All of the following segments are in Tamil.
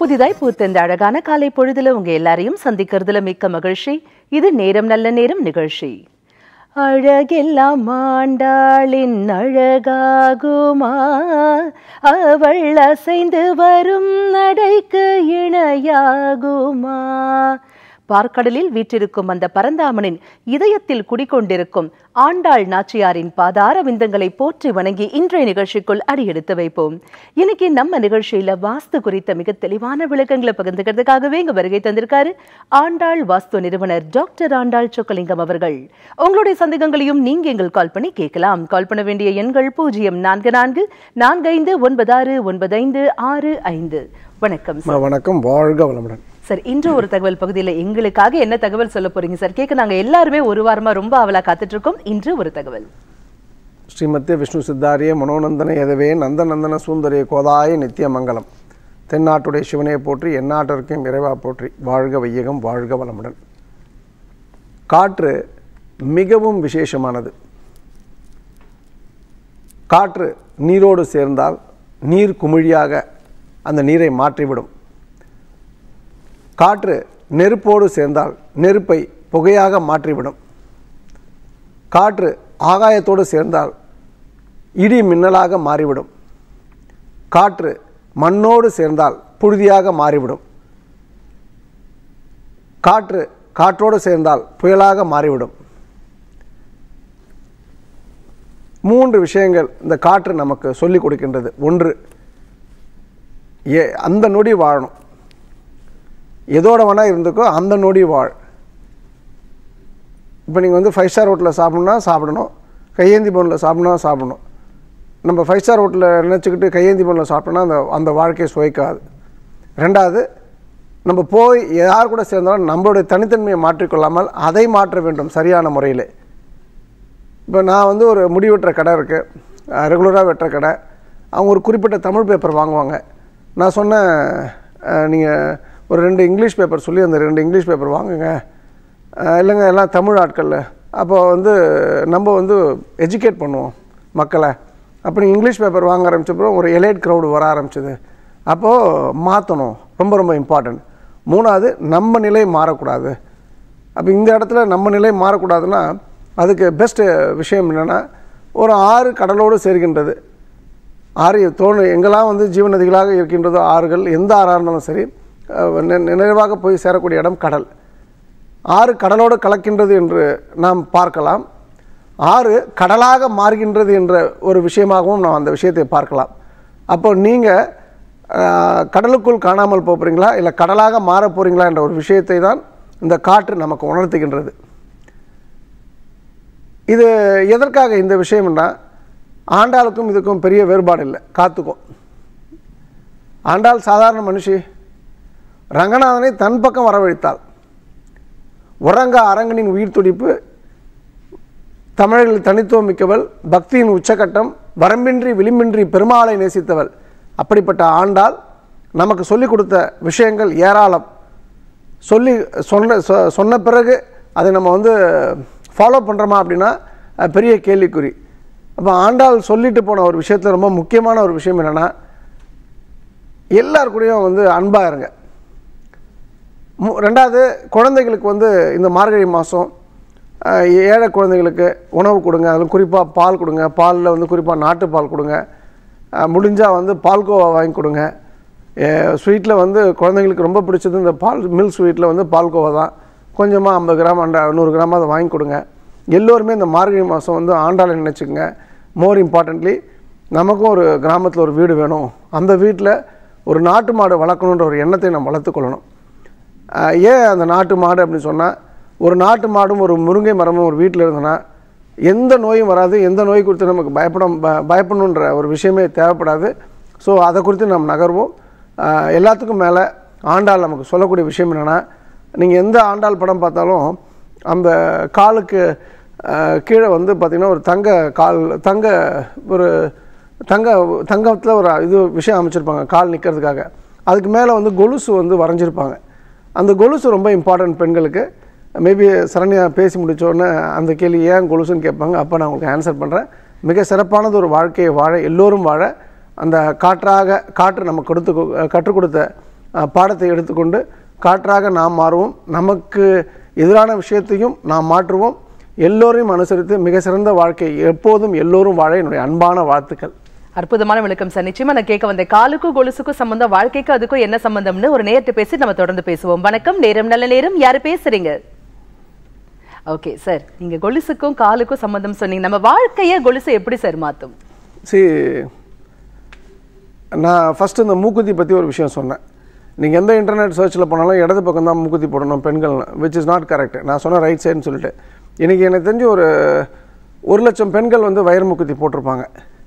புதிதாய் பூத்த இந்த அழகான காலை பொழுதுல உங்க எல்லாரையும் சந்திக்கிறதுல மிக்க மகிழ்ச்சி இது நேரம் நல்ல நேரம் நிகழ்ச்சி அழகெல்லாம் ஆண்டாளின் அழகாகுமா அவள் அசைந்து வரும் நடைக்கு இணையாகுமா பார்க்கடலில் வீற்றிருக்கும் அந்த பரந்தாமனின் இதயத்தில் குடிக்கொண்டிருக்கும் ஆண்டாள் நாச்சியாரின் பாதார விந்தங்களை போற்றி வணங்கி இன்றைய நிகழ்ச்சிக்குள் அடியெடுத்து வைப்போம் இன்னைக்கு நம்ம நிகழ்ச்சியில வாஸ்து குறித்த மிக தெளிவான விளக்கங்களை பகிர்ந்துக்கிறதுக்காகவே இங்க வருகை தந்திருக்காரு ஆண்டாள் வாஸ்து நிறுவனர் டாக்டர் ஆண்டாள் சொக்கலிங்கம் அவர்கள் உங்களுடைய சந்தேகங்களையும் நீங்க எங்கள் கால் பண்ணி கேட்கலாம் கால் பண்ண வேண்டிய எண்கள் பூஜ்ஜியம் நான்கு நான்கு நான்கு ஐந்து ஒன்பது ஆறு ஒன்பது ஐந்து ஆறு ஐந்து வணக்கம் சார். அம்மா, வணக்கம் வாழ்க வளமுடன் சார் இன்று ஒரு தகவல் பகுதியில் எங்களுக்காக என்ன தகவல் சொல்ல போறீங்க சார் கேட்க நாங்க எல்லாருமே ஒரு வாரமா ரொம்ப அவலா காத்துட்டு இருக்கோம் இன்று ஒரு தகவல் ஸ்ரீமத்திய விஷ்ணு சித்தாரிய மனோநந்தன எதவே நந்தநந்தன சூந்தரிய கோதாய நித்திய மங்கலம் தென்னாட்டுடைய சிவனையை போற்றி எந்நாட்டிற்கும் இறைவா போற்றி வாழ்க வையகம் வாழ்க வளமுடன் காற்று மிகவும் விசேஷமானது காற்று நீரோடு சேர்ந்தால் நீர் குமிழியாக அந்த நீரை மாற்றிவிடும் காற்று நெருப்போடு சேர்ந்தால் நெருப்பை புகையாக மாற்றிவிடும் காற்று ஆகாயத்தோடு சேர்ந்தால் இடி மின்னலாக மாறிவிடும் காற்று மண்ணோடு சேர்ந்தால் புழுதியாக மாறிவிடும் காற்று காற்றோடு சேர்ந்தால் புயலாக மாறிவிடும் மூன்று விஷயங்கள் இந்த காற்று நமக்கு சொல்லிக் கொடுக்கின்றது ஒன்று ஏ அந்த நொடி வாழணும் எதோட வேணால் இருந்துக்கோ அந்த நொடி வாழ் இப்போ நீங்கள் வந்து ஃபைவ் ஸ்டார் ஹோட்டலில் சாப்பிட்ணுன்னா சாப்பிடணும் கையேந்தி பவனில் சாப்பிட்ணுன்னா சாப்பிடணும் நம்ம ஃபைவ் ஸ்டார் ஹோட்டலில் நினச்சிக்கிட்டு கையேந்தி பவனில் சாப்பிட்டோன்னா அந்த அந்த வாழ்க்கையை சுவைக்காது ரெண்டாவது நம்ம போய் யார் கூட சேர்ந்தாலும் நம்மளுடைய தனித்தன்மையை மாற்றிக்கொள்ளாமல் அதை மாற்ற வேண்டும் சரியான முறையில் இப்போ நான் வந்து ஒரு முடி வெட்டுற கடை இருக்குது ரெகுலராக வெட்டுற கடை அவங்க ஒரு குறிப்பிட்ட தமிழ் பேப்பர் வாங்குவாங்க நான் சொன்னேன் நீங்கள் ஒரு ரெண்டு இங்கிலீஷ் பேப்பர் சொல்லி அந்த ரெண்டு இங்கிலீஷ் பேப்பர் வாங்குங்க அஹ், இல்லைங்க எல்லாம் தமிழ் ஆட்கள் அப்போ வந்து நம்ம வந்து எஜுகேட் பண்ணுவோம் மக்களை அப்போ இங்கிலீஷ் பேப்பர் வாங்க ஆரம்பிச்சப்பறம் ஒரு எலைட் க்ரௌடு வர ஆரம்பிச்சது அப்போது மாற்றணும் ரொம்ப ரொம்ப இம்பார்ட்டன்ட் மூணாவது நம்ம நிலை மாறக்கூடாது அப்போ இந்த இடத்துல நம்ம நிலை மாறக்கூடாதுன்னா அதுக்கு பெஸ்ட்டு விஷயம் என்னென்னா ஒரு ஆறு கடலோடு சேர்கின்றது ஆறு தோணு எங்கெல்லாம் வந்து ஜீவநதிகளாக இருக்கின்றதோ ஆறுகள் எந்த ஆறாக இருந்தாலும் சரி அஹ், நி- நிறைவாக போய் சேரக்கூடிய இடம் கடல் ஆறு கடலோடு கலக்கின்றது என்று நாம் பார்க்கலாம் ஆறு கடலாக மாறுகின்றது என்ற ஒரு விஷயமாகவும் நாம் அந்த விஷயத்தை பார்க்கலாம் அப்போ நீங்கள் கடலுக்குள் காணாமல் போக போகிறீங்களா இல்லை கடலாக மாற போகிறீங்களா என்ற ஒரு விஷயத்தை தான் இந்த காற்று நமக்கு உணர்த்துகின்றது இது எதற்காக இந்த விஷயம்னா ஆண்டாளுக்கும் இதுக்கும் பெரிய வேறுபாடு இல்லை காத்துக்கும் ஆண்டாள் சாதாரண மனுஷி ரங்கநாதனை தன் பக்கம் வரவழைத்தாள் உறங்க அரங்கனின் உயிர் துடிப்பு தமிழில் தனித்துவம் மிக்கவள் பக்தியின் உச்சகட்டம் வரம்பின்றி விளிம்பின்றி பெருமாளை நேசித்தவள் அப்படிப்பட்ட ஆண்டாள் நமக்கு சொல்லிக் கொடுத்த விஷயங்கள் ஏராளம் சொல்லி சொன்ன சொ- சொன்ன பிறகு அதை நம்ம வந்து ஃபாலோ பண்ணுறோமா அப்படின்னா அஹ், பெரிய கேள்விக்குறி அப்போ ஆண்டாள் சொல்லிட்டு போன ஒரு விஷயத்தில் ரொம்ப முக்கியமான ஒரு விஷயம் என்னென்னா எல்லார் கூடயும் வந்து அன்பாக இருங்க மு- ரெண்டாவது குழந்தைகளுக்கு வந்து இந்த மார்கழி மாதம் ஏழை குழந்தைகளுக்கு உணவு கொடுங்க அதில் குறிப்பாக பால் கொடுங்க பாலில் வந்து குறிப்பாக நாட்டுப்பால் கொடுங்க முடிஞ்சால் வந்து பால்கோவா வாங்கி கொடுங்க ஸ்வீட்டில் வந்து குழந்தைங்களுக்கு ரொம்ப பிடிச்சது இந்த பால் மில்க் ஸ்வீட்டில் வந்து பால்கோவா தான் கொஞ்சமாக ஐம்பது கிராம் அண்ட நூறு கிராம் அதை வாங்கி கொடுங்க எல்லோருமே இந்த மார்கழி மாதம் வந்து ஆண்டாளை நினச்சிக்கங்க மோர் இம்பார்ட்டன்ட்லி நமக்கும் ஒரு கிராமத்தில் ஒரு வீடு வேணும் அந்த வீட்டில் ஒரு நாட்டு மாடு வளர்க்கணுன்ற ஒரு எண்ணத்தை நம்ம வளர்த்துக்கொள்ளணும் ஆஹ் ஏன் அந்த நாட்டு மாடு அப்படின்னு சொன்னால் ஒரு நாட்டு மாடும் ஒரு முருங்கை மரமும் ஒரு வீட்டில் இருந்ததுன்னா எந்த நோயும் வராது எந்த நோய் குறித்து நமக்கு பயப்பட ப- பயப்படணுன்ற ஒரு விஷயமே தேவைப்படாது ஸோ அதை குறித்து நம்ம நகர்வோம் ஆஹ் எல்லாத்துக்கும் மேலே ஆண்டாள் நமக்கு சொல்லக்கூடிய விஷயம் என்னென்னா நீங்கள் எந்த ஆண்டாள் படம் பார்த்தாலும் அந்த காலுக்கு ஆஹ் கீழே வந்து பார்த்திங்கன்னா ஒரு தங்க கால் தங்க ஒரு தங்க தங்கத்தில் ஒரு இது விஷயம் அமைச்சிருப்பாங்க கால் நிற்கிறதுக்காக அதுக்கு மேலே வந்து கொலுசு வந்து வரைஞ்சிருப்பாங்க அந்த கொலுசு ரொம்ப இம்பார்ட்டன்ட் பெண்களுக்கு மேபி சரண்யா பேசி முடிச்ச உடனே அந்த கேள்வி ஏன் கொலுசுன்னு கேட்பாங்க அப்போ நான் உங்களுக்கு ஆன்சர் பண்ணுறேன் மிக சிறப்பானது ஒரு வாழ்க்கையை வாழ எல்லோரும் வாழ அந்த காற்றாக காற்று நம்ம கொடுத்து கற்றுக் கொடுத்த அஹ், பாடத்தை எடுத்துக்கொண்டு காற்றாக நாம் மாறுவோம் நமக்கு எதிரான விஷயத்தையும் நாம் மாற்றுவோம் எல்லோரையும் அனுசரித்து மிக சிறந்த வாழ்க்கை எப்போதும் எல்லோரும் வாழ என்னுடைய அன்பான வாழ்த்துக்கள் அற்புதமான விளக்கம் சார் நிச்சயமா நான் கேட்க வந்தேன் காலுக்கும் கொலுசுக்கும் சம்பந்தம் வாழ்க்கைக்கும் அதுக்கும் என்ன சம்பந்தம்னு ஒரு நேரத்தை பேசி நம்ம தொடர்ந்து பேசுவோம் வணக்கம் நேரம் நல்ல நேரம் யாரு பேசுறீங்க ஓகே சார் நீங்க கொலுசுக்கும் காலுக்கும் சம்பந்தம் சொன்னீங்க நம்ம வாழ்க்கைய கொலுசு எப்படி சார் மாத்தும் சரி நான் ஃபஸ்ட்டு இந்த மூக்குத்தி பற்றி ஒரு விஷயம் சொன்னேன் நீங்கள் எந்த இன்டர்நெட் சர்ச்சில் போனாலும் இடது பக்கம் தான் மூக்குத்தி போடணும் பெண்கள் விச் இஸ் நாட் கரெக்ட் நான் சொன்ன ரைட் சைடுன்னு சொல்லிட்டு இன்றைக்கி எனக்கு தெரிஞ்சு ஒரு ஒரு லட்சம் பெண்கள் வந்து வயிறு மூக்குத்தி போட்டிருப்பாங்க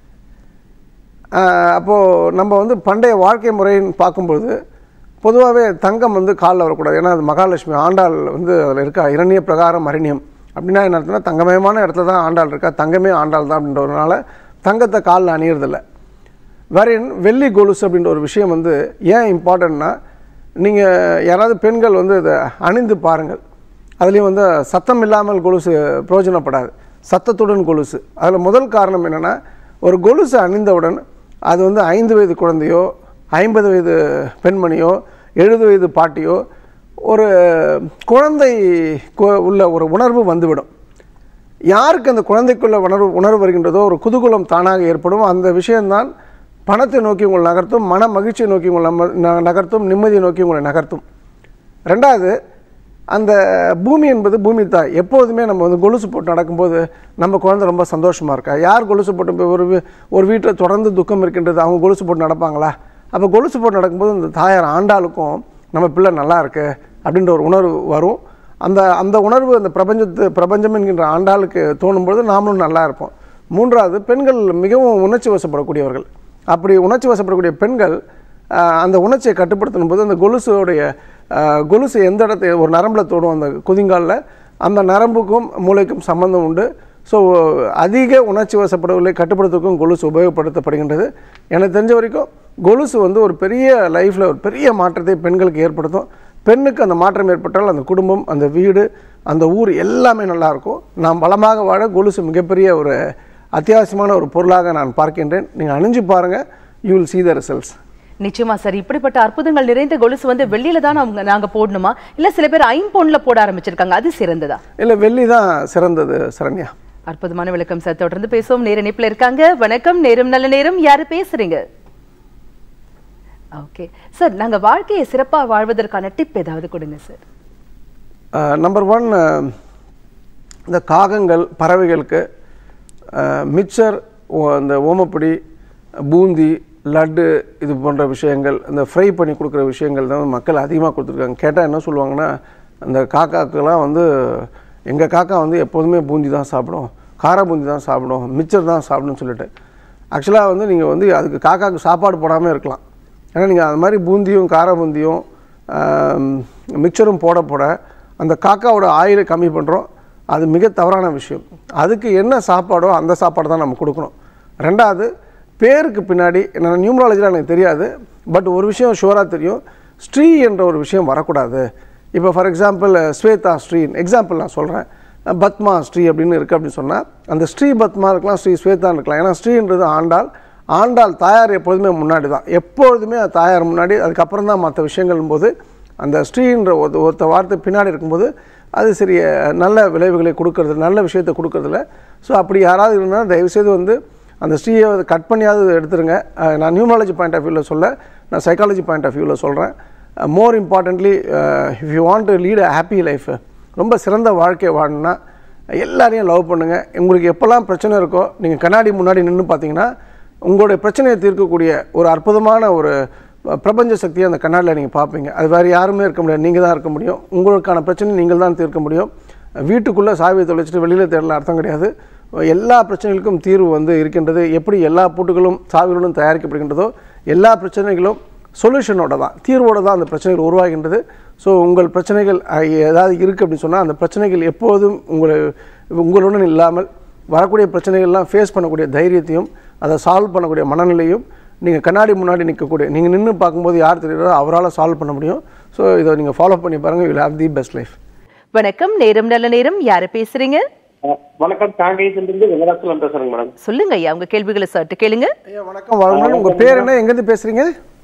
அப்போது நம்ம வந்து பண்டைய வாழ்க்கை முறைன்னு பார்க்கும்போது பொதுவாகவே தங்கம் வந்து காலில் வரக்கூடாது ஏன்னா அது மகாலட்சுமி ஆண்டாள் வந்து அதில் இருக்கா இரணிய பிரகாரம் அரண்யம் அப்படின்னா என்ன அர்த்தம்னா தங்கமயமான இடத்துல தான் ஆண்டாள் இருக்கா தங்கமே ஆண்டாள் தான் அப்படின்றதுனால தங்கத்தை காலில் அணியறதில்ல வேறின் வெள்ளி கொலுசு அப்படின்ற ஒரு விஷயம் வந்து ஏன் இம்பார்ட்டன்ட்னா நீங்கள் யாராவது பெண்கள் வந்து இதை அணிந்து பாருங்கள் அதுலேயும் வந்து சத்தம் இல்லாமல் கொலுசு பிரயோஜனப்படாது சத்தத்துடன் கொலுசு அதில் முதல் காரணம் என்னென்னா ஒரு கொலுசு அணிந்தவுடன் அது வந்து ஐந்து வயது குழந்தையோ ஐம்பது வயது பெண்மணியோ எழுபது வயது பாட்டியோ ஒரு குழந்தை கு- உள்ள ஒரு உணர்வு வந்துவிடும் யாருக்கு அந்த குழந்தைக்குள்ள உணர்வு உணர்வு வருகின்றதோ ஒரு குதூகலம் தானாக ஏற்படும் அந்த விஷயம்தான் பணத்தை நோக்கி உங்களை நகர்த்தும் மன மகிழ்ச்சியை நோக்கி உங்களை நம்ம- ந- நகர்த்தும் நிம்மதியை நோக்கி உங்களை நகர்த்தும் ரெண்டாவது அந்த பூமி என்பது பூமி தாய் எப்போதுமே நம்ம வந்து கொலுசு போட்டு நடக்கும்போது நம்ம குழந்தை ரொம்ப சந்தோஷமாக இருக்கா யார் கொலுசு போட்டு இப்ப ஒரு வீ- ஒரு வீட்டில் தொடர்ந்து துக்கம் இருக்கின்றது அவங்க கொலுசு போட்டு நடப்பாங்களா அப்போ கொலுசு போட்டு நடக்கும்போது இந்த தாயார் ஆண்டாளுக்கும் நம்ம பிள்ளை நல்லா இருக்கு அப்படின்ற ஒரு உணர்வு வரும் அந்த அந்த உணர்வு அந்த பிரபஞ்சத்து பிரபஞ்சம் என்கின்ற ஆண்டாளுக்கு தோணும்பொழுது நாமளும் நல்லா இருப்போம் மூன்றாவது பெண்கள் மிகவும் உணர்ச்சி வசப்படக்கூடியவர்கள் அப்படி உணர்ச்சி வசப்படக்கூடிய பெண்கள் ஆஹ், அந்த உணர்ச்சியை கட்டுப்படுத்தணும் போது அந்த கொலுசோடைய ஆஹ், கொலுசு எந்த இடத்தை ஒரு நரம்பில் தோடும் அந்த குதிங்காலில் அந்த நரம்புக்கும் மூளைக்கும் சம்பந்தம் உண்டு ஸோ அதிக உணர்ச்சி வசப்படவில்லை கட்டுப்படுத்துக்கும் கொலுசு உபயோகப்படுத்தப்படுகின்றது எனக்கு தெரிஞ்ச வரைக்கும் கொலுசு வந்து ஒரு பெரிய லைஃப்பில் ஒரு பெரிய மாற்றத்தை பெண்களுக்கு ஏற்படுத்தும் பெண்ணுக்கு அந்த மாற்றம் ஏற்பட்டால் அந்த குடும்பம் அந்த வீடு அந்த ஊர் எல்லாமே நல்லா இருக்கும் நாம் பலமாக வாழ கொலுசு மிகப்பெரிய ஒரு அத்தியாவசியமான ஒரு பொருளாக நான் பார்க்கின்றேன் நீங்கள் அணிஞ்சு பாருங்கள் you will see the results நிச்சயமா சார் இப்படிப்பட்ட அற்புதங்கள் நிறைந்த கொலுசு வந்து வெள்ளியில தான் அவங்க நாங்க போடணுமா இல்ல சில பேர் ஐம்பொன்ல போட ஆரம்பிச்சிருக்காங்க அது சிறந்ததா இல்லை வெள்ளி தான் சிறந்தது சரண்யா அற்புதமான விளக்கம் சார் தொடர்ந்து பேசுவோம் நேர இணைப்புல இருக்காங்க வணக்கம் நேரம் நல்ல நேரம் யாரு பேசுறீங்க ஓகே சார் நாங்க வாழ்க்கையை சிறப்பா வாழ்வதற்கான டிப் ஏதாவது கொடுங்க சார் நம்பர் ஒன் இந்த காகங்கள் பறவைகளுக்கு அஹ், மிச்சர் ஓ- அந்த ஓமப்பொடி பூந்தி லட்டு இது போன்ற விஷயங்கள் இந்த ஃப்ரை பண்ணி கொடுக்குற விஷயங்கள் தான் மக்கள் அதிகமாக கொடுத்துருக்காங்க கேட்டால் என்ன சொல்லுவாங்கன்னா அந்த காக்காக்கெல்லாம் வந்து எங்கள் காக்கா வந்து எப்போதுமே பூந்தி தான் சாப்பிடும் கார பூந்தி தான் சாப்பிடும் மிச்சர் தான் சாப்பிடும்னு சொல்லிட்டு ஆக்சுவலாக வந்து நீங்கள் வந்து அதுக்கு காக்காவுக்கு சாப்பாடு போடாமல் இருக்கலாம் ஏன்னா நீங்கள் அது மாதிரி பூந்தியும் கார பூந்தியும் ஆம், மிக்சரும் போட போட அந்த காக்காவோட ஆயிலை கம்மி பண்ணுறோம் அது மிக தவறான விஷயம் அதுக்கு என்ன சாப்பாடோ அந்த சாப்பாடு தான் நம்ம கொடுக்கணும் ரெண்டாவது பேருக்கு பின்னாடி நான் நியூமராலஜியில் எனக்கு தெரியாது பட் ஒரு விஷயம் ஷுவராக தெரியும் ஸ்ரீ என்ற ஒரு விஷயம் வரக்கூடாது இப்போ for example Shweta Sri example நான் சொல்கிறேன் பத்மா ஸ்ரீ அப்படின்னு இருக்குது அப்படின்னு சொன்னால் அந்த ஸ்ரீ பத்மா இருக்கலாம் ஸ்ரீ ஸ்வேதான் இருக்கலாம் ஏன்னா ஸ்ரீன்றது ஆண்டாள் ஆண்டாள் தாயார் எப்பொழுதுமே முன்னாடி தான் எப்பொழுதுமே அது தாயார் முன்னாடி அதுக்கப்புறம் தான் மற்ற விஷயங்கள் போது அந்த ஸ்ரீன்ற ஒரு ஒருத்த வார்த்தை பின்னாடி இருக்கும்போது அது சரி நல்ல விளைவுகளை கொடுக்கறது நல்ல விஷயத்தை கொடுக்கறதில்ல ஸோ அப்படி யாராவது இருந்தால் தயவுசெய்து வந்து அந்த ஸ்ரீயை கட் பண்ணியாவது எடுத்துருங்க அஹ் நான் நியூமாலஜி பாயிண்ட் ஆஃப் வியூவில் சொல்ல நான் சைக்காலஜி பாயிண்ட் ஆஃப் வியூவில் சொல்கிறேன் more importantly if you want to lead a happy life ரொம்ப சிறந்த வாழ்க்கை வாழணும்னா எல்லாரையும் லவ் பண்ணுங்கள் உங்களுக்கு எப்போல்லாம் பிரச்சனை இருக்கோ நீங்கள் கண்ணாடி முன்னாடி நின்று பார்த்தீங்கன்னா உங்களுடைய பிரச்சனையை தீர்க்கக்கூடிய ஒரு அற்புதமான ஒரு அஹ், பிரபஞ்ச சக்தியை அந்த கண்ணாடியில் நீங்கள் பார்ப்பீங்க அது வேறு யாருமே இருக்க முடியாது நீங்கள் தான் இருக்க முடியும் உங்களுக்கான பிரச்சனை நீங்கள் தான் தீர்க்க முடியும் வீட்டுக்குள்ளே சாவியை தொலைச்சிட்டு வெளியில் தேடல அர்த்தம் கிடையாது எல்லா பிரச்சனைகளுக்கும் தீர்வு வந்து இருக்கின்றது எப்படி எல்லா பூட்டுகளும் சாவிகளும் தயாரிக்கப்படுகின்றதோ எல்லா பிரச்சனைகளும் சொல்யூஷனோட தான் தீர்வோட தான் அந்த பிரச்சனைகள் உருவாகின்றது ஸோ உங்கள் பிரச்சனைகள் அஹ், ஏதாவது இருக்குது அப்படின்னு சொன்னால் அந்த பிரச்சனைகள் எப்போதும் உங்களை உங்களுடன் இல்லாமல் வரக்கூடிய பிரச்சனைகள்லாம் ஃபேஸ் பண்ணக்கூடிய தைரியத்தையும் அதை சால்வ் பண்ணக்கூடிய மனநிலையும் நீங்கள் கண்ணாடி முன்னாடி நிற்கக்கூடிய நீங்கள் நின்று பார்க்கும்போது யார் தெரியுறோ அவரால் சால்வ் பண்ண முடியும் ஸோ இதை நீங்கள் ஃபாலோ பண்ணி பாருங்கள் you have the best life வணக்கம் நேரம் நல்ல நேரம் யாரு பேசுறீங்க அஹ் வணக்கம் காங்கேயத்திலிருந்து வெங்கடாச்சலம் பேசுறேங்க மேடம் சொல்லுங்க ஐயா உங்க கேள்விகளை சட்டு கேளுங்க ஐயா வணக்கம் வாழ்நாள் உங்கள் பேர் என்ன எங்கேருந்து பேசுகிறீங்க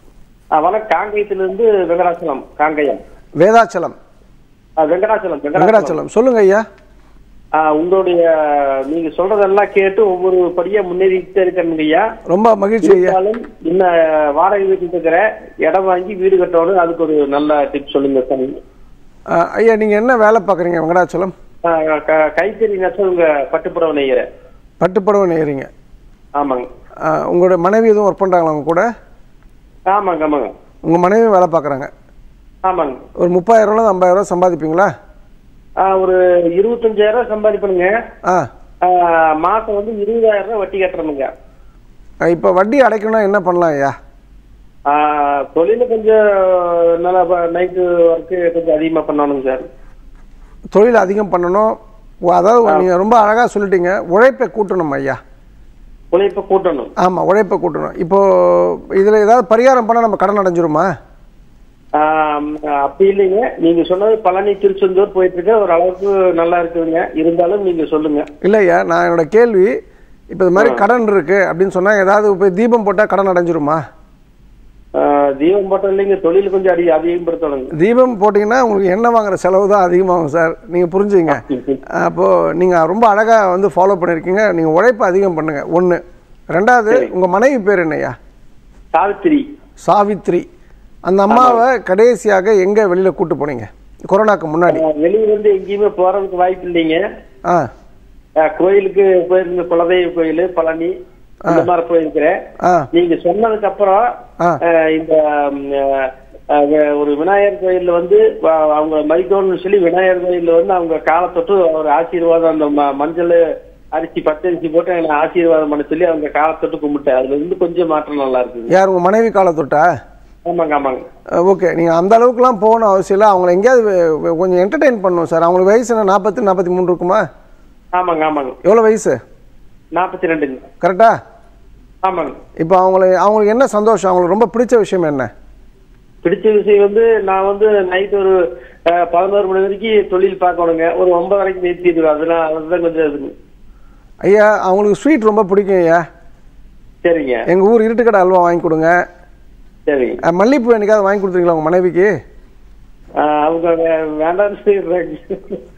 ஆ, வணக்கம் காங்கேயத்திலிருந்து வெங்கடாச்சலம் காங்கேயம் வேதாச்சலம் ஆ, வெங்கடாச்சலம் வெங்கடாச்சலம் வெங்கடாச்சலம் சொல்லுங்க ஐயா ஆ, உங்களுடைய நீங்க சொல்றதெல்லாம் கேட்டு ஒவ்வொரு படியா முன்னேறிக்கிட்டே இருக்கேன் ஐயா ரொம்ப மகிழ்ச்சி ஐயா இருந்தாலும் இன்னும் வாடகை வீட்டுல இருக்கிற இடம் வாங்கி வீடு கட்டணும் அதுக்கு ஒரு நல்ல டிப் சொல்லுங்க சார் ஆ, ஐயா நீங்க என்ன வேலை பார்க்குறீங்க வெங்கடாச்சலம் ஆ, க- கைத்தறி நெசவுங்க பட்டுப்புடவை நெய்யறேன் பட்டுப்படவை நெய்யறீங்க ஆமாங்க ஆ, உங்களோட மனைவி எதுவும் ஒர்க் பண்ணுறாங்களா உங்க கூட ஆமாங்க ஆமாங்க உங்க மனைவி வேலை பார்க்குறாங்க ஆமாங்க ஒரு முப்பதாயிரம்ல ஐம்பதாயிரம் சம்பாதிப்பீங்களா ஆ, ஒரு இருபத்தஞ்சாயிரம் சம்பாதிப்பணுங்க ஆ ஆ, மாசம் வந்து இருபதாயிரம் ரூபாய் வட்டி கட்டுறணுங்க இப்போ வட்டி அடைக்கணும்னா என்ன பண்ணலாம் ஐயா ஆ, தொழில கொஞ்சம் நல்லா நைட்டு ஒர்க்கு கொஞ்சம் அதிகமா பண்ணணுங்க சார் தொழில் அதிகம் பண்ணணும் உ- அதாவது நீங்கள் ரொம்ப அழகாக சொல்லிட்டீங்க உழைப்பை கூட்டணும் ஐயா உழைப்ப கூட்டணும் ஆமாம் உழைப்பை கூட்டணும் இப்போது இதில் ஏதாவது பரிகாரம் பண்ணால் நம்ம கடன் அடைஞ்சிருமா ஆம், அப்படி இல்லைங்க நீங்க சொன்னது பழனி திருச்செந்தூர் போயிட்டு இருக்க ஒரு அளவுக்கு நல்லா இருக்குதுங்க இருந்தாலும் நீங்க சொல்லுங்க இல்லையா நான் என்னோட கேள்வி இப்போ இது மாதிரி கடன் இருக்கு அப்படின்னு சொன்னால் ஏதாவது போய் தீபம் போட்டால் கடன் அடைஞ்சிருமா ஆ, தீபம் போட்டோம் இல்லைங்க தொழில் கொஞ்சம் அதி அதிகப்படுத்தணுங்க தீபம் போட்டிங்கன்னா உங்களுக்கு எண்ணெய் வாங்குற செலவு தான் அதிகமாகும் சார் நீங்கள் புரிஞ்சுங்க அப்போது நீங்கள் ரொம்ப அழகாக வந்து ஃபாலோ பண்ணியிருக்கீங்க நீங்கள் உழைப்பை அதிகம் பண்ணுங்கள் ஒன்று ரெண்டாவது உங்கள் மனைவி பேர் என்னய்யா சாவித்திரி சாவித்ரி அந்த அம்மாவை கடைசியாக எங்கே வெளியில் கூட்டு போனீங்க கொரோனாக்கு முன்னாடி ஆ, வெளிய வந்து எங்கேயுமே போறதுக்கு வாய்ப்பு இல்லைங்க ஆ ஆ, கோயிலுக்கு போயிருந்த குலதெய்வ கோயில் பழனி அந்த மாதிரி போயிருக்கிறேன் ஆ நீங்க சொன்னதுக்கு அப்புறம் ஆ. அஹ், இந்த ம், அஹ், அஹ், ஒரு விநாயகர் கோயில்ல வந்து வ- அவங்க மதிக்கணும்னு சொல்லி விநாயகர் கோயில்ல வந்து அவங்க காலை தொட்டு ஒரு ஆசீர்வாதம் அந்த ம- மஞ்சள் அரிசி பச்சரிசி போட்டு எனக்கு ஆசீர்வாதம் பண்ண சொல்லி அவங்க காலை தொட்டு கும்பிட்டேன் அதுல இருந்து கொஞ்சம் மாற்றம் நல்லா இருக்குங்க யார் உங்கள் மனைவி காலை தொட்டா ஆமாங்க ஆமாங்க ஓகே நீங்கள் அந்த அளவுக்குலாம் போகணும் அவசியம் இல்லை அவங்கள எங்கேயாவது வெ- வெ- கொஞ்சம் என்டர்டெயின் பண்ணணும் சார் அவங்களுக்கு வயசு என்ன நாற்பத்தி நாற்பத்தி மூணு இருக்குமா ஆமாங்க ஆமாங்க எவ்வளோ வயசு நாற்பத்தி ரெண்டுங்க கரெக்டா ஆமாங்க இப்போ அவங்கள அவங்களுக்கு என்ன சந்தோஷம் அவங்களுக்கு ரொம்ப பிடிச்ச விஷயம் என்ன பிடிச்ச விஷயம் வந்து நான் வந்து நைட் ஒரு அஹ், பதினோரு மணி வரைக்கும் தொழில் பார்க்கணுங்க ஒரு ஒன்பது வரைக்கும் நிறுத்திடுவேன் அதெல்லாம் அதுதான் கொஞ்சம் இதுங்க ஐயா அவங்களுக்கு ஸ்வீட் ரொம்ப பிடிக்கும் ஐயா சரிங்க எங்கள் ஊர் இருட்டுக்கடை அல்வா வாங்கி கொடுங்க சரிங்க அஹ், மல்லிகைப்பூ என்னைக்காவது வாங்கி கொடுத்துருங்களா உங்கள் மனைவிக்கு ஆஹ் அவங்க வே- வேண்டாம்னு சொல்லிடுறாங்க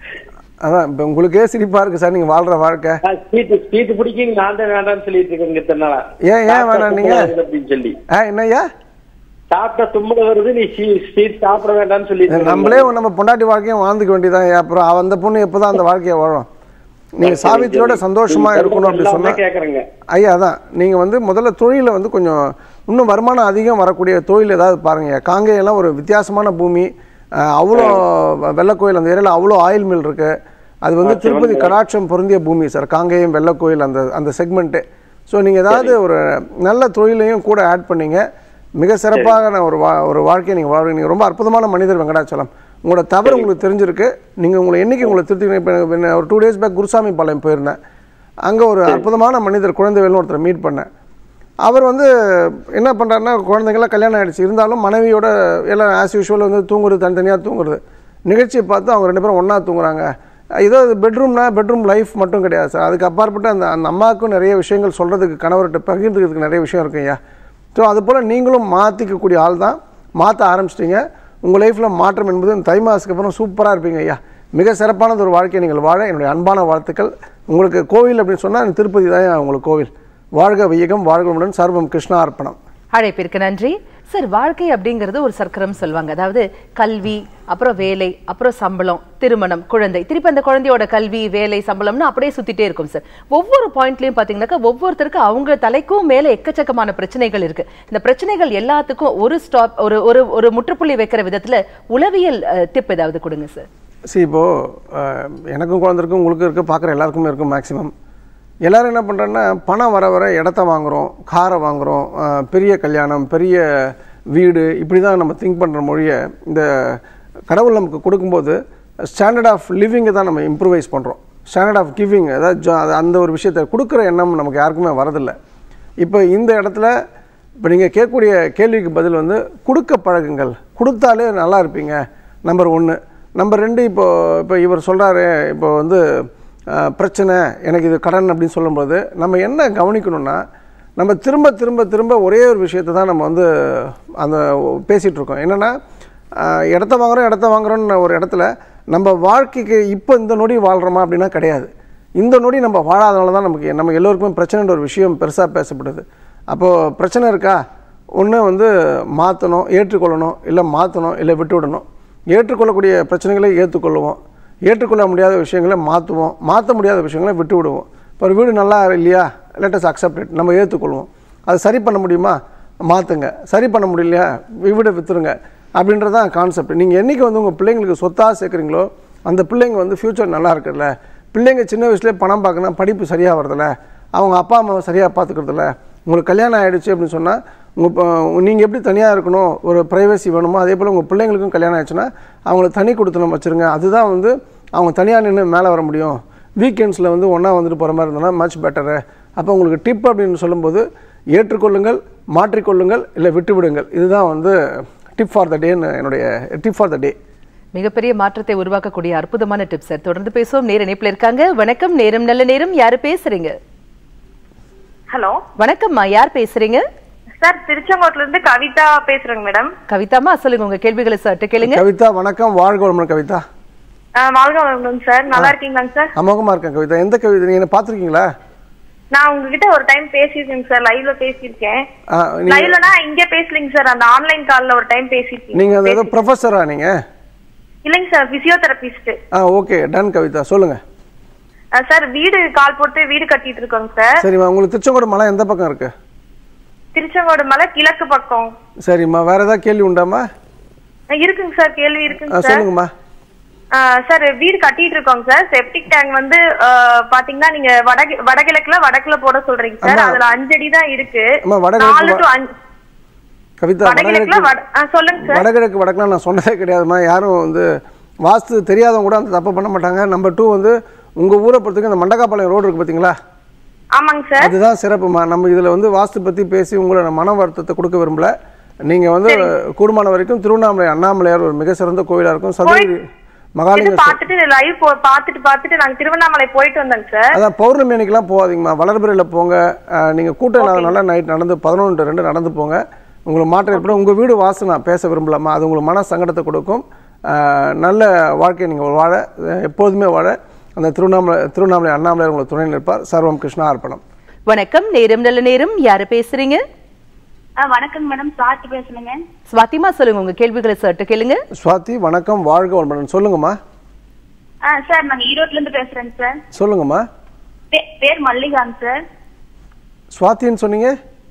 அதான் இப்போ உங்களுக்கே சிரிப்பாக இருக்குது சார் நீங்கள் வாழ்கிற வாழ்க்கை ஸ்வீட் ஸ்வீட் பிடிக்கும் நான் தான் வேண்டாம்னு சொல்லிட்டு இருக்கேங்க இத்தனை நாளா. ஏன், ஏன் வேணாம் நீங்க? சாப்பிட்டா தும்மல் வருது அப்படின்னு சொல்லி ஆ என்னய்யா சாப்பிட்டா தும்மல் வருது நீ ஸ்வீட் சாப்பிட வேண்டாம்னு சொல்லிட்டு இருக்காங்க. நம்மளே நம்ம பொண்டாட்டி வாழ்க்கையும் வாழ்ந்துக்க வேண்டியதான் அப்புறம் அவ- அந்த பொண்ணு எப்போதான் அந்த வாழ்க்கையை வாழும் நீங்கள் சாவித்திரியோட சந்தோஷமா நீங்க இருக்கணும் அப்படி எல்லாமே சொன்னா கேக்குறேங்க ஐயா அதான் நீங்கள் வந்து முதல்ல தொழிலை வந்து கொஞ்சம் இன்னும் வருமானம் அதிகம் வரக்கூடிய தொழில் ஏதாவது பாருங்க காங்கேயெல்லாம் ஒரு வித்தியாசமான பூமி அஹ், அவ்வளோ வெள்ளக்கோயில் அந்த ஏரியாவில் அவ்வளோ ஆயில் மில் இருக்கு அது வந்து திருப்பதி கடாட்சம் பொருந்திய பூமி சார் காங்கேயம் வெள்ளக்கோயில் அந்த அந்த செக்மெண்ட்டு ஸோ நீங்கள் ஏதாவது ஒரு நல்ல தொழிலையும் கூட ஆட் பண்ணீங்க மிக சிறப்பான ஒரு வா ஒரு வாழ்க்கையை நீங்கள் வாழ்றீங்க நீங்கள் ரொம்ப அற்புதமான மனிதர் வெங்கடாச்சலம் உங்களோட தவறு உங்களுக்கு தெரிஞ்சிருக்கு நீங்கள் உங்களை என்னைக்கு உங்களை திருத்தி இப்போ எனக்கு ஒரு two days back Gurusamy Palayam போயிருந்தேன் அங்கே ஒரு அற்புதமான மனிதர் குழந்தைவேல்னு ஒருத்தரை மீட் பண்ணேன் அவர் வந்து என்ன பண்ணுறாருன்னா குழந்தைங்களாம் கல்யாணம் ஆயிடுச்சு இருந்தாலும் மனைவியோட எல்லாம் ஆஸ் யூஷுவல் வந்து தூங்குறது தனித்தனியாக தூங்குறது நிகழ்ச்சியை பார்த்து அவங்க ரெண்டு பேரும் ஒன்றா தூங்குறாங்க ஏதோ பெட்ரூம்னா பெட்ரூம் லைஃப் மட்டும் கிடையாது சார் அதுக்கு அப்பாற்பட்டு அந்த அந்த அம்மாவுக்கும் நிறைய விஷயங்கள் சொல்கிறதுக்கு கணவர்கிட்ட பகிர்ந்துக்கிறதுக்கு நிறைய விஷயம் இருக்கு ஐயா ஸோ அது போல் நீங்களும் மாற்றிக்கக்கூடிய ஆள் தான் மாற்ற ஆரம்பிச்சிட்டிங்க உங்கள் லைஃப்பில் மாற்றம் என்பது இந்த தை மாதத்துக்கு அப்புறம் சூப்பராக இருப்பீங்க ஐயா மிக சிறப்பானது ஒரு வாழ்க்கையை நீங்கள் வாழ என்னுடைய அன்பான வாழ்த்துக்கள் உங்களுக்கு கோவில் அப்படின்னு சொன்னால் திருப்பதி தான் உங்களுக்கு கோவில் வாழ்க வையகம் வாழ்களுடன் சர்வம் கிருஷ்ணா அர்ப்பணம் அழைப்பிற்கு நன்றி சார் வாழ்க்கை அப்படிங்கிறது ஒரு சர்க்கரம் சொல்லுவாங்க அதாவது கல்வி அப்புறம் வேலை அப்புறம் சம்பளம் திருமணம் குழந்தை திருப்பி அந்த குழந்தையோட கல்வி வேலை சம்பளம்னு அப்படியே சுத்திட்டே இருக்கும் சார் ஒவ்வொரு பாயிண்ட்லயும் பாத்தீங்கன்னாக்கா ஒவ்வொருத்தருக்கு அவங்க தலைக்கும் மேல எக்கச்சக்கமான பிரச்சனைகள் இருக்கு இந்த பிரச்சனைகள் எல்லாத்துக்கும் ஒரு ஸ்டாப் ஒரு ஒரு ஒரு முற்றுப்புள்ளி வைக்கிற விதத்துல உளவியல் டிப் ஏதாவது கொடுங்க சார் சரி இப்போது எனக்கும் குழந்தை இருக்கும் உங்களுக்கும் இருக்குது பார்க்குற எல்லாருக்குமே இருக்கும் மேக்ஸிமம் எல்லாரும் என்ன பண்ணுறோன்னா பணம் வர வர இடத்த வாங்குகிறோம் காரை வாங்குகிறோம் பெரிய கல்யாணம் பெரிய வீடு இப்படி தான் நம்ம திங்க் பண்ணுற மொழிய இந்த கடவுள் நமக்கு கொடுக்கும்போது ஸ்டாண்டர்ட் ஆஃப் லிவிங்கை தான் நம்ம இம்ப்ரூவைஸ் பண்ணுறோம் ஸ்டாண்டர்ட் ஆஃப் கிவிங் அதாவது ஜா- அது அந்த ஒரு விஷயத்தை கொடுக்குற எண்ணம் நமக்கு யாருக்குமே வரதில்லை இப்போ இந்த இடத்துல இப்போ நீங்கள் கேட்கக்கூடிய கேள்விக்கு பதில் வந்து கொடுக்க பழகுங்கள் கொடுத்தாலே நல்லா இருப்பீங்க நம்பர் ஒன்று நம்பர் ரெண்டு இப்போ இப்போ இவர் சொல்கிறாரு இப்போ வந்து அஹ், பிரச்சனை எனக்கு இது கடன் அப்படின்னு சொல்லும்போது நம்ம என்ன கவனிக்கணும்னா நம்ம திரும்ப திரும்ப திரும்ப ஒரே ஒரு விஷயத்தை தான் நம்ம வந்து அந்த பேசிகிட்டு இருக்கோம் என்னென்னா இடத்த வாங்குறோம் இடத்த வாங்குறோம்னு ஒரு இடத்துல நம்ம வாழ்க்கைக்கு இப்போ இந்த நொடி வாழ்கிறோமா அப்படின்னா கிடையாது இந்த நொடி நம்ம வாழாதனால தான் நமக்கு நம்ம எல்லோருக்குமே பிரச்சனைன்ற ஒரு விஷயம் பெருசாக பேசப்படுது அப்போது பிரச்சனை இருக்கா ஒன்று வந்து மாற்றணும் ஏற்றுக்கொள்ளணும் இல்லை மாற்றணும் இல்லை விட்டு விடணும் ஏற்றுக்கொள்ளக்கூடிய பிரச்சனைகளை ஏற்றுக்கொள்ளுவோம் ஏற்றுக்கொள்ள முடியாத விஷயங்களை மாற்றுவோம் மாற்ற முடியாத விஷயங்களை விட்டு விடுவோம் இப்போ ஒரு வீடு நல்லா இல்லையா லெட்டஸ் அக்செப்டட் நம்ம ஏற்றுக்கொள்வோம் அது சரி பண்ண முடியுமா மாற்றுங்க சரி பண்ண முடியலையா வீடை விற்றுருங்க அப்படின்றது தான் கான்செப்ட் நீங்கள் என்றைக்கு வந்து உங்கள் பிள்ளைங்களுக்கு சொத்தாக சேர்க்குறீங்களோ அந்த பிள்ளைங்க வந்து ஃப்யூச்சர் நல்லா இருக்குல்ல பிள்ளைங்க சின்ன வயசுலேயே பணம் பார்க்கணும் படிப்பு சரியாக வரதில்ல அவங்க அப்பா அம்மாவை சரியாக பார்த்துக்கிறதில்ல உங்களுக்கு கல்யாணம் ஆகிடுச்சு அப்படின்னு சொன்னால் உங்கள் நீங்கள் எப்படி தனியாக இருக்கணும் ஒரு ப்ரைவசி வேணுமோ அதே போல் உங்கள் பிள்ளைங்களுக்கும் கல்யாணம் ஆயிடுச்சுன்னா அவங்கள தனி கொடுத்தனம் வச்சுருங்க அதுதான் வந்து அவங்க தனியாக நின்று மேலே வர முடியும் வீக்கெண்ட்ஸில் வந்து ஒன்றா வந்துட்டு போகிற மாதிரி இருந்தோன்னா மச் பெட்டரு அப்போ உங்களுக்கு டிப் அப்படின்னு சொல்லும்போது ஏற்றுக்கொள்ளுங்கள் மாற்றிக்கொள்ளுங்கள் இல்லை விட்டு விடுங்கள் இதுதான் வந்து டிப் ஃபார் த டேன்னு என்னுடைய டிப் ஃபார் த டே மிகப்பெரிய மாற்றத்தை உருவாக்கக்கூடிய அற்புதமான டிப்ஸ் சார் தொடர்ந்து பேசுவோம் நேர இணைப்புல இருக்காங்க வணக்கம் நேரம் நல்ல நேரம் யாரு பேசுறீங்க ஹலோ வணக்கம்மா யார் பேசுறீங்க சார் திருச்செங்கோட்டுல இருந்து கவிதா பேசுறேங்க மேடம் கவிதாமா சொல்லுங்க உங்க கேள்விகளை சற்று கேளுங்க கவிதா வணக்கம் வாழ்க வளமுடன் கவிதா வாழ்க வளமுடன் சார் நல்லா இருக்கீங்களாங்க சார் அமோகமாக இருக்கேன் கவிதா எந்த கவிதை நீங்கள் என்ன பார்த்துருக்கீங்களா நான் உங்ககிட்ட ஒரு டைம் பேசியிருக்கேங்க சார் லைவ்ல பேசியிருக்கேன் ஆ, நீங்க லைவ்லனா இங்க பேசலைங்க சார் அந்த ஆன்லைன் கால்ல ஒரு டைம் பேசியிருக்கீங்க நீங்கள் அந்த ஏதோ ப்ரொஃபஸரா நீங்கள் இல்லைங்க sir physiotherapist ah okay done Kavitha சொல்லுங்கள் சார் வீடு கால் போட்டு வீடு கட்டிட்டு இருக்கோங்க சார் சரிம்மா உங்களுக்கு திருச்செங்கோடு மலை எந்த பக்கம் இருக்கு திருச்செங்கோடு மலை கிழக்கு பக்கம் சரிம்மா வேற ஏதாவது கேள்வி உண்டாம்மா அஹ் இருக்குங்க சார் கேள்வி ஆ இருக்குங்க சார் சொல்லுங்கம்மா சார் வீடு கட்டிட்டு இருக்கோங்க சார் செப்டிக் டேங்க் வந்து அஹ், பாத்தீங்கன்னா நீங்க வடக்கு வடகிழக்குல வடக்குல போட சொல்றீங்க சார் அம்மா. அதுல அஞ்சு அடி தான் இருக்கு அம்மா, வடகிழக்கு நாலு வ- டு அஞ்சு கவிதா வடகிழக்குல வடகிழக்கு வட- ஆ, சொல்லுங்க சார் வடகிழக்கு வடக்குலாம் நான் சொன்னதே கிடையாதும்மா யாரும் வந்து வாஸ்து தெரியாதவங்க கூட அந்த தப்பு பண்ண மாட்டாங்க நம்பர் டூ வந்து உங்கள் ஊரை பொறுத்தவரைக்கும் இந்த மண்டகாப்பாளையம் ரோடு இருக்குது பார்த்தீங்களா ஆமாங்க சார் அதுதான் சிறப்புமா நம்ம இதில் வந்து வாஸ்து பற்றி பேசி உங்களை நான் மன வருத்தத்தை கொடுக்க விரும்பல நீங்கள் வந்து கூடுமான வரைக்கும் திருவண்ணாமலை அண்ணாமலையார் ஒரு மிக சிறந்த கோயிலாக இருக்கும் சதுரகிரி இது மகாலிங்க பாத்துட்டு லைவ் பாத்துட்டு பாத்துட்டு நாங்க திருவண்ணாமலை போயிட்டு வந்தோங்க சார் அதான் பௌர்ணமி அன்னைக்கெல்லாம் போகாதீங்கம்மா வளர்பிறையில் போங்க அஹ், நீங்க கூட்டம் இல்லாத நல்லா நைட் நடந்து பதினொன்று to ரெண்டு நடந்து போங்க உங்களுக்கு மாற்றம் ஏற்படும் உங்கள் வீடு வாசு நான் பேச விரும்பலாமா அது உங்களுக்கு மன சங்கடத்தை கொடுக்கும் அஹ், நல்ல வாழ்க்கையை நீங்கள் வாழ அஹ், எப்போதுமே வாழ அந்த திருவண்ணாமலை திருவண்ணாமலை அண்ணாமலையார் உங்களுக்கு துணை நிற்பார் சர்வம் கிருஷ்ணா அர்ப்பணம் வணக்கம் நேரம் நல்ல நேரம் யாரு பேசுறீங்க வணக்கம் மேடம் சார்ட் பேசணுங்க ஸ்வாதிமா சொல்லுங்க உங்க கேள்விகளை சற்று கேளுங்க சுவாதி வணக்கம் வாழ்க வளமுடன் சொல்லுங்கம்மா ஆ சார் நாங்க ஈரோட்ல இருந்து பேசுறேங்க சார் சொல்லுங்கம்மா பே- பேர் மல்லிகாங்க சார் சுவாத்தின்னு சொன்னீங்க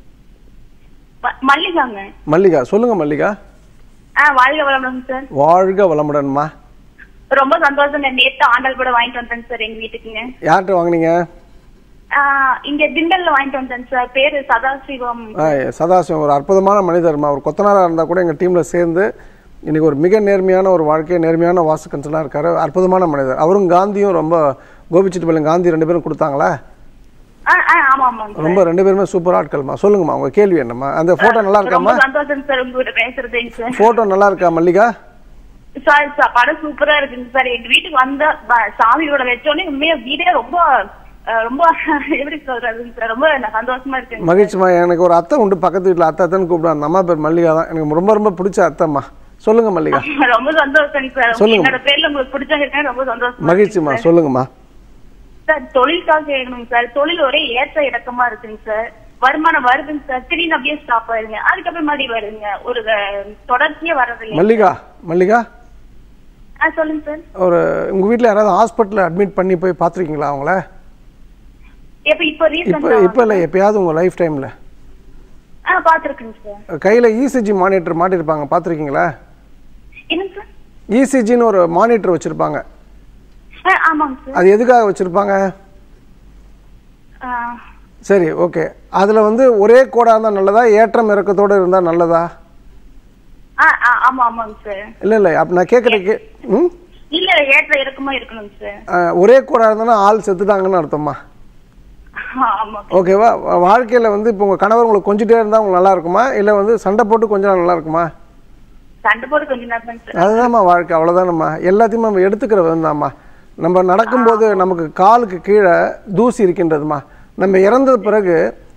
ம- மல்லிகாங்க மல்லிகா சொல்லுங்க மல்லிகா ஆ வாழ்க வளமுடன் சார் வாழ்க வளமுடன்மா ரொம்ப சந்தோஷம் நேத்து ஆண்டாள் கூட வாங்கிட்டு வந்தேங்க சார் எங்க வீட்டுக்குங்க யார்கிட்ட வாங்குனீங்க ஆ, இங்க திண்டல்ல வாங்கிட்டு வந்தேன் சார் பேரு சதாசிவம் ஆ, சதாசிவம் ஒரு அற்புதமான மனிதர்மா ஒரு கொத்தனாராக இருந்தால் கூட எங்கள் டீமில் சேர்ந்து இன்னைக்கு ஒரு மிக நேர்மையான ஒரு வாழ்க்கை நேர்மையான வாசு கன்சலாக இருக்காரு அற்புதமான மனிதர் அவரும் காந்தியும் ரொம்ப கோபிச்செட்டிப்பாளையம் காந்தி ரெண்டு பேரும் கொடுத்தாங்களா ஆ ஆ ஆமா ஆமாங்க சார் ரொம்ப ரெண்டு பேருமே சூப்பர் ஆட்கள்மா சொல்லுங்கம்மா உங்கள் கேள்வி என்னம்மா அந்த ஃபோட்டோ நல்லா ரொம்ப இருக்காம்மா சந்தோஷம் சார் உங்ககிட்ட பேசுறதுங்க சார் ஃபோட்டோ நல்லா இருக்கா மல்லிகா சார் சார் படம் சூப்பரா இருக்குங்க சார் எங்க வீட்டுக்கு வந்த ப- சாமியோட வச்சோடனே உண்மையா வீடே ரொம்ப அஹ், ரொம்ப எப்படி சொல்றதுங்க சார் ரொம்ப நான் சந்தோஷமா இருக்குங்க மகிழ்ச்சிமா எனக்கு ஒரு அத்தை உண்டு பக்கத்து வீட்டில் அத்தை அத்தைன்னு கூப்பிடுவேன் அந்த அம்மா பேர் மல்லிகா தான் எனக்கு ரொம்ப ரொம்ப பிடிச்ச அத்தைம்மா சொல்லுங்க மல்லிகா ரொம்ப சந்தோஷம் சார் சொல்லுங்க. என்னோட பேர்ல உங்களுக்கு பிடிச்சிருக்கேன் ரொம்ப சந்தோஷம் மகிழ்ச்சிமா சொல்லுங்கம்மா சார் தொழிலுக்காக கேட்கணுங்க சார் தொழில் ஒரே ஏற்ற இறக்கமா இருக்குங்க சார் வருமானம் வருதுங்க சார் திடீர்னு அப்படியே ஸ்டாப் ஆயிருங்க அதுக்கப்புறம் மறுபடியும் வருதுங்க ஒரு அஹ், தொடர்ச்சியா வர்றதில்லை மல்லிகா மல்லிகா ஆ சொல்லுங்க சார் ஒரு உங்கள் வீட்டில் யாராவது ஹாஸ்பிட்டலில் அட்மிட் பண்ணி போய் பார்த்துருக்கீங்களா அவங்கள இப்ப இப்போ இப்போ ரீசெண்டா இப்போ இல்லை எப்பயாவது உங்கள் லைஃப் டைமில் ஆ பாத்துருக்குங்க சார் கையில் இசிஜி மானிட்டர் மாட்டியிருப்பாங்க பார்த்துருக்கீங்களா என்னங்க சார் இசிஜின்னு ஒரு மானிட்டர் வச்சுருப்பாங்க ஆ ஆமாங்க சார் அது எதுக்காக வச்சுருப்பாங்க ஆ, சரி ஓகே அதில் வந்து ஒரே கோடாக இருந்தால் நல்லதா ஏற்றம் இறக்கத்தோடு இருந்தால் நல்லதா ஆ ஆ, ஆமா ஆமாங்க சார் இல்லை இல்லை அப்போ நான் கேட்குறதுக்கு ம் இல்ல இல்ல, ஏற்ற இறக்கமா இருக்கணுங்க சார் அஹ், ஒரே கோடாக இருந்தனா ஆள் செத்துட்டாங்கன்னு அர்த்தமா ஆ, ஆமா ஓகேவா வாழ்க்கையில் வந்து இப்போ உங்கள் கணவர் உங்களுக்கு கொஞ்சிட்டே இருந்தால் உங்களுக்கு நல்லா இருக்குமா இல்லை வந்து சண்டை போட்டு கொஞ்சம் நல்லா இருக்குமா சண்டை போட்டு கொஞ்ச நேரம் தாங்க சார் அதுதான்மா வாழ்க்கை அவ்வளோதானம்மா எல்லாத்தையும் நம்ம எடுத்துக்கிற விதம்தாம்மா நம்ம நடக்கும்போது நமக்கு காலுக்கு கீழே தூசி இருக்கின்றதுமா நம்ம இறந்த பிறகு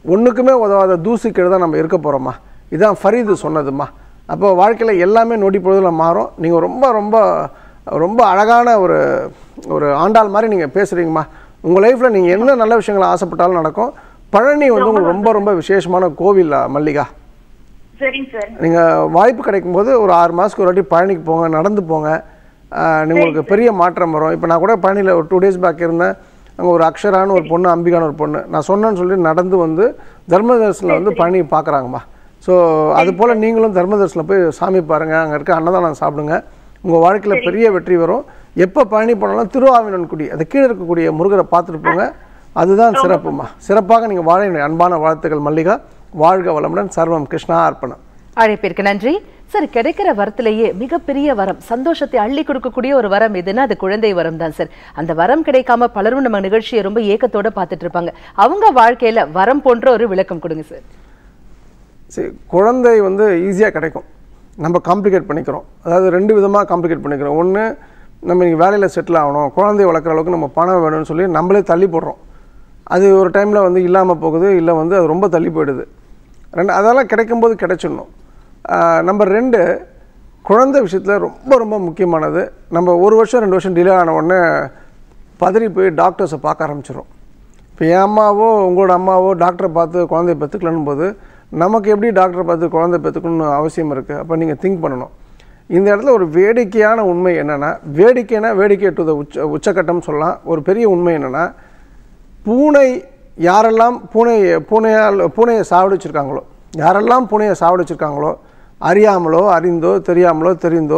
ஒன்றுக்குமே உதவாத தூசிக்கீழே தான் நம்ம இருக்க போகிறோம்மா இதான் ஃபரீது சொன்னதும்மா அப்போ வாழ்க்கையில் எல்லாமே நொடி பொழுதில் மாறும் நீங்கள் ரொம்ப ரொம்ப ரொம்ப அழகான ஒரு ஒரு ஆண்டாள் மாதிரி நீங்கள் பேசுகிறீங்கம்மா உங்கள் லைஃப்பில் நீங்கள் என்ன நல்ல விஷயங்களை ஆசைப்பட்டாலும் நடக்கும் பழனி வந்து உங்களுக்கு ரொம்ப ரொம்ப விசேஷமான கோவில் மல்லிகா சரிங்க சார் நீங்கள் வாய்ப்பு கிடைக்கும் போது ஒரு ஆறு மாதத்துக்கு ஒரு வாட்டி பழனிக்கு போங்க நடந்து போங்க ஆஹ் உங்களுக்கு பெரிய மாற்றம் வரும் இப்போ நான் கூட பழனியில் ஒரு டூ டேஸ் பேக் இருந்தேன் அங்கே ஒரு அக்ஷரான்னு ஒரு பொண்ணு அம்பிகான்னு ஒரு பொண்ணு நான் சொன்னேன்னு சொல்லி நடந்து வந்து தர்மதர்ஷனில் வந்து பழனி பார்க்குறாங்கம்மா ஸோ அது போல் நீங்களும் தர்மதர்ஷனில் போய் சாமி பாருங்கள் அங்கே இருக்க அன்னதானம் சாப்பிடுங்க உங்கள் வாழ்க்கையில் பெரிய வெற்றி வரும் எப்போ பழனி போனாலும் திருவாவினன்குடி அது கீழே இருக்கக்கூடிய முருகரை பார்த்துட்டு போங்க அதுதான் சிறப்புமா சிறப்பாக நீங்கள் வாழ என்னுடைய அன்பான வாழ்த்துக்கள் மல்லிகா வாழ்க வளமுடன் சர்வம் கிருஷ்ணா அர்ப்பணம் அழைப்பிற்கு நன்றி சார் கிடைக்கிற வரத்திலேயே மிகப்பெரிய வரம் சந்தோஷத்தை அள்ளி கொடுக்கக்கூடிய ஒரு வரம் எதுன்னா அது குழந்தை வரம் தான் சார் அந்த வரம் கிடைக்காம பலரும் நம்ம நிகழ்ச்சியை ரொம்ப ஏக்கத்தோட பார்த்துட்டு இருப்பாங்க அவங்க வாழ்க்கையில வரம் போன்ற ஒரு விளக்கம் கொடுங்க சார் சரி குழந்தை வந்து ஈஸியாக கிடைக்கும் நம்ம காம்ப்ளிகேட் பண்ணிக்கிறோம் அதாவது ரெண்டு விதமாக காம்ப்ளிகேட் பண்ணிக்கிறோம் ஒன்று நம்ம இங்கே வேலையில் செட்டில் ஆகணும் குழந்தைய வளர்க்குற அளவுக்கு நம்ம பணம் வேணும்னு சொல்லி நம்மளே தள்ளி போடுறோம் அது ஒரு டைமில் வந்து இல்லாமல் போகுது இல்லை வந்து அது ரொம்ப தள்ளி போயிடுது ரெண்டு அதெல்லாம் கிடைக்கும்போது கிடைச்சிடணும் நம்பர் ரெண்டு குழந்தை விஷயத்தில் ரொம்ப ரொம்ப முக்கியமானது நம்ம ஒரு வருஷம் ரெண்டு வருஷம் டிலே ஆன உடனே பதறி போய் டாக்டர்ஸை பார்க்க ஆரம்பிச்சிடும் இப்போ என் அம்மாவோ உங்களோட அம்மாவோ டாக்டரை பார்த்து குழந்தைய பெற்றுக்கலன்னு போது நமக்கு எப்படி டாக்டரை பார்த்து குழந்தை பெற்றுக்கணும்னு அவசியம் இருக்குது அப்போ நீங்கள் திங்க் பண்ணணும் இந்த இடத்துல ஒரு வேடிக்கையான உண்மை என்னென்னா வேடிக்கைனா வேடிக்கை டு த உச்ச உச்சக்கட்டம் சொல்லலாம் ஒரு பெரிய உண்மை என்னென்னா பூனை யாரெல்லாம் பூனை பூனையால் பூனையை சாவடிச்சிருக்காங்களோ யாரெல்லாம் பூனையை சாவடிச்சிருக்காங்களோ அறியாமலோ அறிந்தோ தெரியாமலோ தெரிந்தோ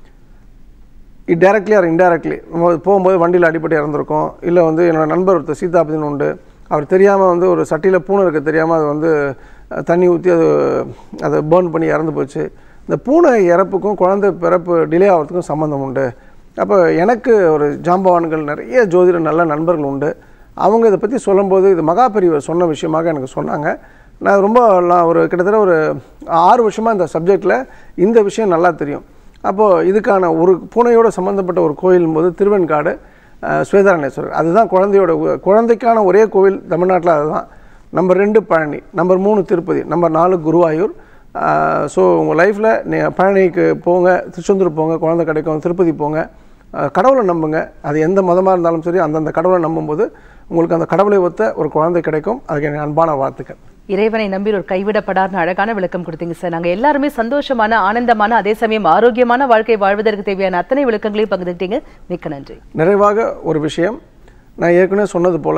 டைரக்ட்லி ஆர் இன்டைரக்ட்லி நம்ம போகும்போது வண்டியில் அடிபட்டு இறந்துருக்கோம் இல்லை வந்து என்னோட நண்பர் ஒருத்தர் சீதாபதினு உண்டு அவர் தெரியாமல் வந்து ஒரு சட்டியில் பூனை இருக்க தெரியாமல் அது வந்து அஹ், தண்ணி ஊற்றி அது அதை பேர்ன் பண்ணி இறந்து போச்சு இந்த பூனை இறப்புக்கும் குழந்தை பிறப்பு டிலே ஆகிறதுக்கும் சம்மந்தம் உண்டு அப்போ எனக்கு ஒரு ஜாம்பவான்கள் நிறைய ஜோதிட நல்ல நண்பர்கள் உண்டு அவங்க இதை பற்றி சொல்லும்போது இது மகாபெரியவர் சொன்ன விஷயமாக எனக்கு சொன்னாங்க நான் ரொம்ப நான் ஒரு கிட்டத்தட்ட ஒரு ஆறு வருஷமாக இந்த சப்ஜெக்டில் இந்த விஷயம் நல்லா தெரியும் அப்போது இதுக்கான ஒரு பூனையோட சம்மந்தப்பட்ட ஒரு கோயில் போது திருவெண்காடு அஹ், ஸ்வேதாரணேஸ்வரர் அதுதான் குழந்தையோட உ- குழந்தைக்கான ஒரே கோவில் தமிழ்நாட்டில் அதுதான் நம்பர் ரெண்டு பழனி நம்பர் மூணு திருப்பதி நம்பர் நாலு குருவாயூர் ஸோ உங்கள் லைஃப்பில் நீங்கள் பழனிக்கு போங்க திருச்செந்தூர் போங்க குழந்தை கிடைக்கும் திருப்பதி போங்க அஹ், கடவுளை நம்புங்க அது எந்த மதமாக இருந்தாலும் சரி அந்தந்த கடவுளை நம்பும்போது உங்களுக்கு அந்த கடவுளை ஒத்த ஒரு குழந்தை கிடைக்கும் அதுக்கு என் அன்பான வாழ்த்துக்கள் இறைவனை நம்பி ஒரு கைவிடப்படார்னு அழகான விளக்கம் கொடுத்தீங்க சார் நாங்க எல்லாருமே சந்தோஷமான ஆனந்தமான அதே சமயம் ஆரோக்கியமான வாழ்க்கை வாழ்வதற்கு தேவையான அத்தனை விளக்கங்களையும் பகிர்ந்துக்கிட்டீங்க மிக்க நன்றி நிறைவாக ஒரு விஷயம் நான் ஏற்கனவே சொன்னது போல்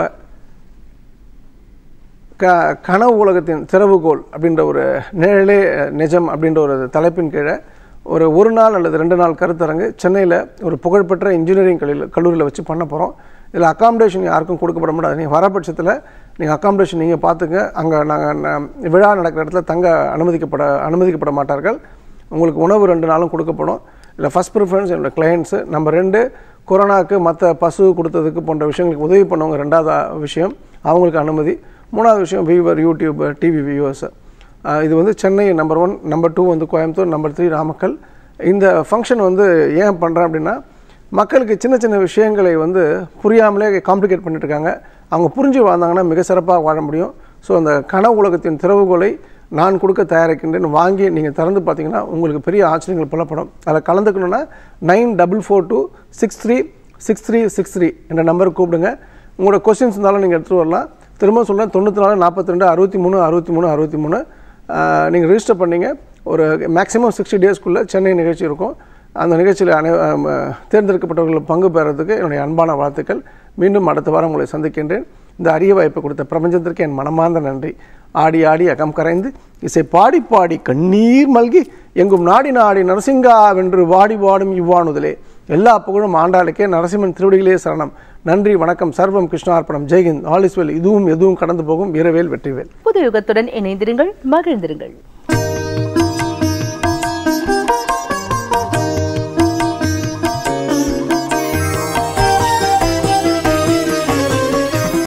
க கனவு உலகத்தின் திறவுகோல் அப்படின்ற ஒரு நிழலே நிஜம் அப்படின்ற ஒரு தலைப்பின் கீழே ஒரு ஒரு நாள் அல்லது ரெண்டு நாள் கருத்தரங்கு சென்னையில் ஒரு புகழ்பெற்ற இன்ஜினியரிங் கல்லூரியில் கல்லூரியில் வச்சு பண்ண போகிறோம் இதில் அகாமடேஷன் யாருக்கும் கொடுக்கப்பட முடியாது நீங்கள் வர பட்சத்தில் நீங்கள் அகாமடேஷன் நீங்கள் பார்த்துங்க அங்கே நாங்கள் விழா நடக்கிற இடத்துல தங்க அனுமதிக்கப்பட அனுமதிக்கப்பட மாட்டார்கள் உங்களுக்கு உணவு ரெண்டு நாளும் கொடுக்கப்படும் இல்லை ஃபஸ்ட் ப்ரிஃபரன்ஸ் என்னோட கிளையண்ட்ஸு நம்பர் ரெண்டு கொரோனாவுக்கு மற்ற பசு கொடுத்ததுக்கு போன்ற விஷயங்களுக்கு உதவி பண்ணவங்க ரெண்டாவது விஷயம் அவங்களுக்கு அனுமதி மூணாவது விஷயம் வியூவர் யூடியூப் டிவி வியூவர்ஸ் இது வந்து Chennai number one number two வந்து கோயம்புத்தூர் நம்பர் த்ரீ நாமக்கல் இந்த ஃபங்க்ஷன் வந்து ஏன் பண்ணுறேன் அப்படின்னா மக்களுக்கு சின்ன சின்ன விஷயங்களை வந்து புரியாமலே காம்ப்ளிகேட் பண்ணிட்டு இருக்காங்க அவங்க புரிஞ்சு வாழ்ந்தாங்கன்னா மிக சிறப்பாக வாழ முடியும் ஸோ அந்த கனவு உலகத்தின் திறவுகோலை நான் கொடுக்க தயாரிக்கின்றேன் வாங்கி நீங்கள் திறந்து பார்த்தீங்கன்னா உங்களுக்கு பெரிய ஆச்சரியங்கள் புலப்படும் அதில் கலந்துக்கணுன்னா nine double four two six three six three six three என்ற நம்பருக்கு கூப்பிடுங்க உங்களோட கொஸ்டின்ஸ் இருந்தாலும் நீங்கள் எடுத்துகிட்டு வரலாம் திரும்ப சொல்கிறேன் தொண்ணூற்றி நாலு நாற்பத்தி ரெண்டு அறுபத்தி மூணு அறுபத்தி மூணு அறுபத்தி மூணு நீங்கள் ரிஜிஸ்டர் பண்ணீங்க ஒரு மேக்ஸிமம் சிக்ஸ்டி டேஸ்க்குள்ளே சென்னை நிகழ்ச்சி இருக்கும் அந்த நிகழ்ச்சியில் அனை ஆம், தேர்ந்தெடுக்கப்பட்டவர்கள் பங்கு பெறதுக்கு என்னுடைய அன்பான வாழ்த்துக்கள் மீண்டும் அடுத்த வாரம் உங்களை சந்திக்கின்றேன் இந்த அரிய வாய்ப்பை கொடுத்த பிரபஞ்சத்திற்கு என் மனமார்ந்த நன்றி ஆடி ஆடி அகம் கரைந்து இசை பாடி பாடி கண்ணீர் மல்கி எங்கும் நாடி நாடி நரசிங்கா வென்று வாடி வாடும் இவ்வாணுதலே எல்லா புகழும் ஆண்டாளுக்கே நரசிம்மன் திருவடிகளே சரணம் நன்றி வணக்கம் சர்வம் கிருஷ்ணார்ப்பணம் ஜெய்ஹிந்த் ஆல் இஸ் வெல் இதுவும் எதுவும் கடந்து போகும் வீரவேல் வெற்றிவேல் புது யுகத்துடன் இணைந்திருங்கள் மகிழ்ந்திருங்கள்